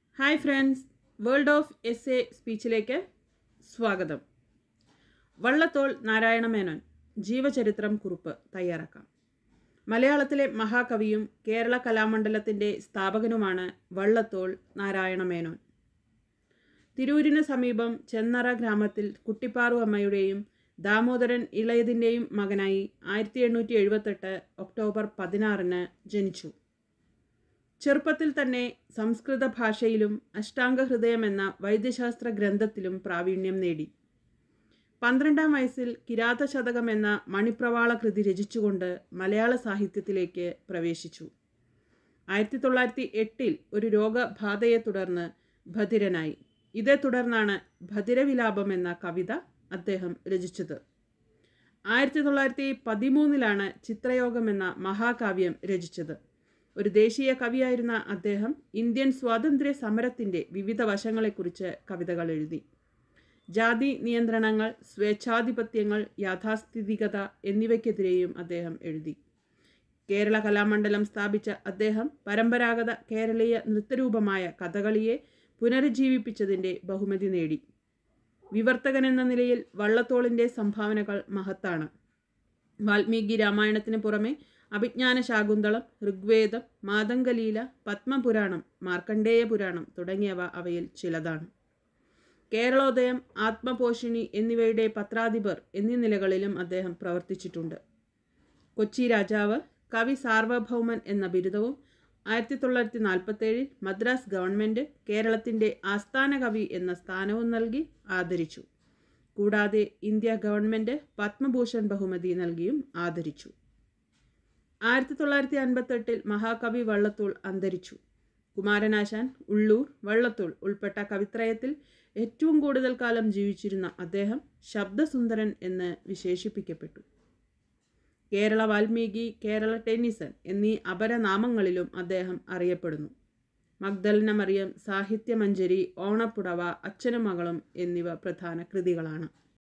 hi friends world of S A സ്പീച്ചിലേക്ക് സ്വാഗതം വള്ളത്തോൾ നാരായണ മേനോൻ ജീവചരിത്രം കുറിപ്പ് തയ്യാറാക്കാം മലയാളത്തിലെ മഹാകവിയും കേരള കലാമണ്ഡലത്തിൻ്റെ സ്ഥാപകനുമാണ് വള്ളത്തോൾ നാരായണ മേനോൻ തിരൂരിന് സമീപം ചെന്നറ ഗ്രാമത്തിൽ കുട്ടിപ്പാറു അമ്മയുടെയും ദാമോദരൻ ഇളയതിൻ്റെയും മകനായി ആയിരത്തി എണ്ണൂറ്റി എഴുപത്തെട്ട് ഒക്ടോബർ പതിനാറിന് ജനിച്ചു ചെറുപ്പത്തിൽ തന്നെ സംസ്കൃത ഭാഷയിലും അഷ്ടാംഗഹൃദയം എന്ന വൈദ്യശാസ്ത്ര ഗ്രന്ഥത്തിലും പ്രാവീണ്യം നേടി പന്ത്രണ്ടാം വയസ്സിൽ കിരാതശതകം എന്ന മണിപ്രവാള കൃതി രചിച്ചുകൊണ്ട് മലയാള സാഹിത്യത്തിലേക്ക് പ്രവേശിച്ചു ആയിരത്തി തൊള്ളായിരത്തി എട്ടിൽ ഒരു രോഗബാധയെ തുടർന്ന് ഭതിരനായി ഇതേ തുടർന്നാണ് ഭതിരവിലാപം എന്ന കവിത അദ്ദേഹം രചിച്ചത് ആയിരത്തി തൊള്ളായിരത്തി പതിമൂന്നിലാണ് ചിത്രയോഗം എന്ന മഹാകാവ്യം രചിച്ചത് ഒരു ദേശീയ കവിയായിരുന്ന അദ്ദേഹം ഇന്ത്യൻ സ്വാതന്ത്ര്യ സമരത്തിൻ്റെ വിവിധ വശങ്ങളെക്കുറിച്ച് കവിതകൾ എഴുതി ജാതി നിയന്ത്രണങ്ങൾ സ്വേച്ഛാധിപത്യങ്ങൾ യാഥാസ്ഥിതികത എന്നിവയ്ക്കെതിരെയും അദ്ദേഹം എഴുതി കേരള കലാമണ്ഡലം സ്ഥാപിച്ച അദ്ദേഹം പരമ്പരാഗത കേരളീയ നൃത്തരൂപമായ കഥകളിയെ പുനരുജ്ജീവിപ്പിച്ചതിൻ്റെ ബഹുമതി നേടി വിവർത്തകൻ എന്ന നിലയിൽ വള്ളത്തോളിൻ്റെ സംഭാവനകൾ മഹത്താണ് വാൽമീകി രാമായണത്തിന് പുറമെ അഭിജ്ഞാന ശാകുന്തളം ഋഗ്വേദം മാതംഗലീല പത്മപുരാണം മാർക്കണ്ഡേയ പുരാണം തുടങ്ങിയവ അവയിൽ ചിലതാണ് കേരളോദയം ആത്മപോഷിണി എന്നിവയുടെ പത്രാധിപർ എന്നീ നിലകളിലും അദ്ദേഹം പ്രവർത്തിച്ചിട്ടുണ്ട് കൊച്ചി രാജാവ് കവി സാർവഭൗമൻ എന്ന ബിരുദവും ആയിരത്തി തൊള്ളായിരത്തി നാൽപ്പത്തേഴിൽ മദ്രാസ് ഗവൺമെൻറ് കേരളത്തിൻ്റെ ആസ്ഥാന കവി എന്ന സ്ഥാനവും നൽകി ആദരിച്ചു കൂടാതെ ഇന്ത്യ ഗവൺമെൻറ് പത്മഭൂഷൺ ബഹുമതി നൽകിയും ആദരിച്ചു ആയിരത്തി തൊള്ളായിരത്തി അൻപത്തെട്ടിൽ മഹാകവി വള്ളത്തോൾ അന്തരിച്ചു കുമാരനാശാൻ ഉള്ളൂർ വള്ളത്തോൾ ഉൾപ്പെട്ട കവിത്രയത്തിൽ ഏറ്റവും കൂടുതൽ കാലം ജീവിച്ചിരുന്ന അദ്ദേഹം ശബ്ദസുന്ദരൻ എന്ന് വിശേഷിപ്പിക്കപ്പെട്ടു കേരള വാൽമീകി കേരള ടെന്നിസൺ എന്നീ അപരനാമങ്ങളിലും അദ്ദേഹം അറിയപ്പെടുന്നു മഗ്ദലന മറിയം സാഹിത്യമഞ്ജരി ഓണപ്പുടവ അച്ഛനും മകളും എന്നിവ പ്രധാന കൃതികളാണ്